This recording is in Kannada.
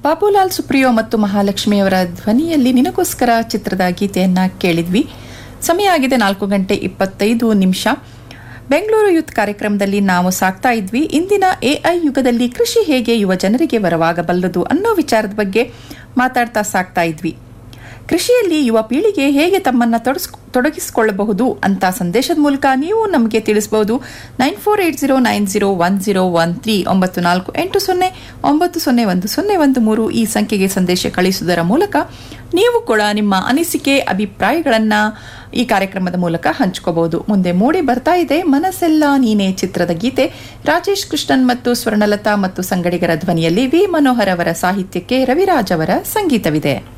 ಬಾಬುಲಾಲ್ ಸುಪ್ರಿಯೋ ಮತ್ತು ಮಹಾಲಕ್ಷ್ಮಿಯವರ ಧ್ವನಿಯಲ್ಲಿ ನಿನಗೋಸ್ಕರ ಚಿತ್ರದ ಗೀತೆಯನ್ನ ಕೇಳಿದ್ವಿ ಸಮಯ ಆಗಿದೆ ನಾಲ್ಕು ಗಂಟೆ ಇಪ್ಪತ್ತೈದು ನಿಮಿಷ ಬೆಂಗಳೂರು ಯೂತ್ ಕಾರ್ಯಕ್ರಮದಲ್ಲಿ ನಾವು ಸಾಕ್ತಾ ಇದ್ವಿ ಇಂದಿನ ಎಐ ಯುಗದಲ್ಲಿ ಕೃಷಿ ಹೇಗೆ ಯುವ ಜನರಿಗೆ ವರವಾಗಬಲ್ಲದು ಅನ್ನೋ ವಿಚಾರದ ಬಗ್ಗೆ ಮಾತಾಡ್ತಾ ಸಾಕ್ತಾ ಇದ್ವಿ ಕೃಷಿಯಲ್ಲಿ ಯುವ ಪೀಳಿಗೆ ಹೇಗೆ ತಮ್ಮನ್ನ ತೊಡಸ್ ತೊಡಗಿಸಿಕೊಳ್ಳಬಹುದು ಅಂತ ಸಂದೇಶದ ಮೂಲಕ ನೀವು ನಮಗೆ ತಿಳಿಸಬಹುದು nine four eight zero nine zero one zero one three ಒಂಬತ್ತು ನಾಲ್ಕು ಎಂಟು ಸೊನ್ನೆ ಒಂಬತ್ತು ಸೊನ್ನೆ ಒಂದು ಸೊನ್ನೆ ಒಂದು ಮೂರು ಈ ಸಂಖ್ಯೆಗೆ ಸಂದೇಶ ಕಳಿಸುವುದರ ಮೂಲಕ ನೀವು ಕೂಡ ನಿಮ್ಮ ಅನಿಸಿಕೆ ಅಭಿಪ್ರಾಯಗಳನ್ನ ಈ ಕಾರ್ಯಕ್ರಮದ ಮೂಲಕ ಹಂಚ್ಕೋಬಹುದು ಮುಂದೆ ಮೂಡಿ ಬರ್ತಾ ಇದೆ ಮನಸ್ಸೆಲ್ಲ ನೀನೆ ಚಿತ್ರದ ಗೀತೆ ರಾಜೇಶ್ ಕೃಷ್ಣನ್ ಮತ್ತು ಸ್ವರ್ಣಲತಾ ಮತ್ತು ಸಂಗಡಿಗರ ಧ್ವನಿಯಲ್ಲಿ ವಿ ಮನೋಹರ್ ಅವರ ಸಾಹಿತ್ಯಕ್ಕೆ ರವಿರಾಜ್ ಅವರ ಸಂಗೀತವಿದೆ